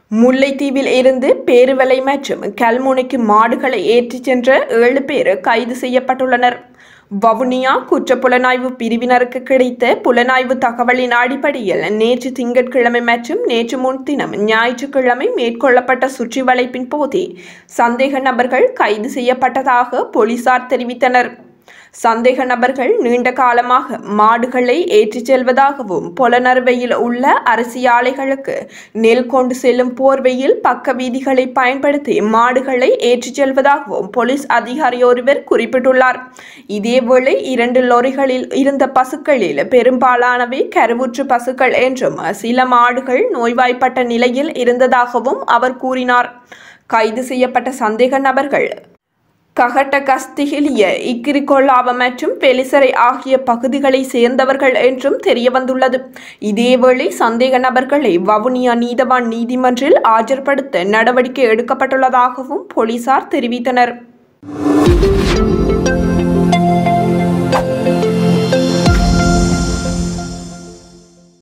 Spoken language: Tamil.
முல்லைத்தீவில் இருந்து பேருவலை மற்றும் கல்முனைக்கு மாடுகளை ஏற்றிச் சென்ற ஏழு பேர் கைது செய்யப்பட்டுள்ளனர் வவுனியா குற்றப்புலனாய்வு பிரிவினருக்கு கிடைத்த புலனாய்வு தகவலின் அடிப்படையில் நேற்று திங்கட்கிழமை மற்றும் நேற்று முன்தினம் ஞாயிற்றுக்கிழமை மேற்கொள்ளப்பட்ட சுற்றி வளைப்பின் போதே சந்தேக நபர்கள் கைது செய்யப்பட்டதாக போலீசார் தெரிவித்தனர் சந்தேக நபர்கள் நீண்ட காலமாக மாடுகளை ஏற்றிச் செல்வதாகவும் பொலனறுவையில் உள்ள அரசியாலைகளுக்கு நெல் கொண்டு செல்லும் போர்வையில் பக்க வீதிகளை பயன்படுத்தி மாடுகளை ஏற்றிச் செல்வதாகவும் போலீஸ் அதிகாரி ஒருவர் குறிப்பிட்டுள்ளார் இதேவேளை இரண்டு லொரிகளில் இருந்த பசுக்களில் பெரும்பாலானவை கருவுற்று பசுக்கள் என்றும் சில மாடுகள் நோய்வாய்ப்பட்ட நிலையில் இருந்ததாகவும் அவர் கூறினார் கைது செய்யப்பட்ட சந்தேக நபர்கள் ககட்ட கஸ்திகிலிய இக்கிரிகொல்லாவ மற்றும் பெலிசரை ஆகிய பகுதிகளை சேர்ந்தவர்கள் என்றும் தெரியவந்துள்ளது இதேவேளை சந்தேக நபர்களை வவுனியா நீதவான் நீதிமன்றில் ஆஜர்படுத்த நடவடிக்கை எடுக்கப்பட்டுள்ளதாகவும் போலீசார் தெரிவித்தனர்